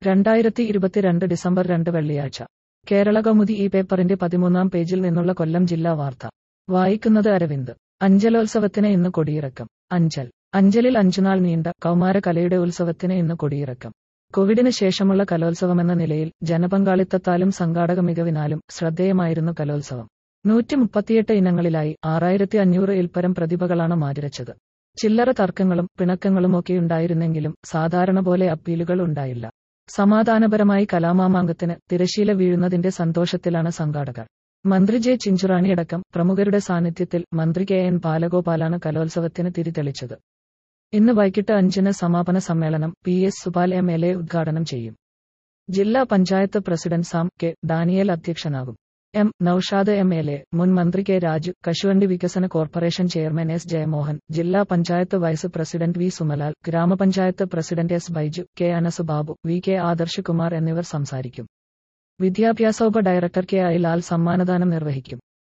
രണ്ടായിരത്തി ഇരുപത്തിരണ്ട് ഡിസംബർ രണ്ട് വെള്ളിയാഴ്ച കേരള കൗമുദി ഈ പേപ്പറിന്റെ പതിമൂന്നാം പേജിൽ നിന്നുള്ള കൊല്ലം ജില്ലാ വാർത്ത വായിക്കുന്നത് അരവിന്ദ് അഞ്ചലോത്സവത്തിന് ഇന്ന് കൊടിയിറക്കം അഞ്ചൽ അഞ്ചലിൽ അഞ്ചുനാൾ നീണ്ട കൗമാര കലയുടെ ഉത്സവത്തിന് ഇന്ന് കൊടിയിറക്കം കോവിഡിന് ശേഷമുള്ള കലോത്സവമെന്ന നിലയിൽ ജനപങ്കാളിത്തത്താലും സംഘാടക മികവിനാലും ശ്രദ്ധേയമായിരുന്നു കലോത്സവം നൂറ്റി മുപ്പത്തിയെട്ട് ഇനങ്ങളിലായി ആറായിരത്തി അഞ്ഞൂറ് ഇൽപ്പരം പ്രതിഭകളാണ് മാതിരച്ചത് ചില്ലറ തർക്കങ്ങളും പിണക്കങ്ങളുമൊക്കെയുണ്ടായിരുന്നെങ്കിലും സാധാരണ പോലെ അപ്പീലുകൾ ഉണ്ടായില്ല സമാധാനപരമായി കലാമാമാങ്കത്തിന് തിരശീല വീഴുന്നതിന്റെ സന്തോഷത്തിലാണ് സംഘാടകർ മന്ത്രി ജെ ചിഞ്ചുറാണിയടക്കം പ്രമുഖരുടെ സാന്നിധ്യത്തിൽ മന്ത്രി കെ എൻ ബാലഗോപാലാണ് കലോത്സവത്തിന് തിരിതെളിച്ചത് ഇന്ന് വൈകിട്ട് അഞ്ചിന് സമാപന സമ്മേളനം P S Supal M L A ഉദ്ഘാടനം ചെയ്യും ജില്ലാ panchayat president Sam K Daniel അധ്യക്ഷനാകും M Naushad M L A മുൻ മന്ത്രി കെ രാജു കശുവണ്ടി വികസന കോർപ്പറേഷൻ ചെയർമാൻ എസ് ജയമോഹൻ ജില്ലാ panchayat vice president V Sumalal ഗ്രാമപഞ്ചായത്ത് president S Biju K Anas Babu V K Adarsh Kumar എന്നിവർ സംസാരിക്കും വിദ്യാഭ്യാസ ഉപ ഡയറക്ടർ കെ ഐ ലാൽ സമ്മാനദാനം നിർവഹിക്കും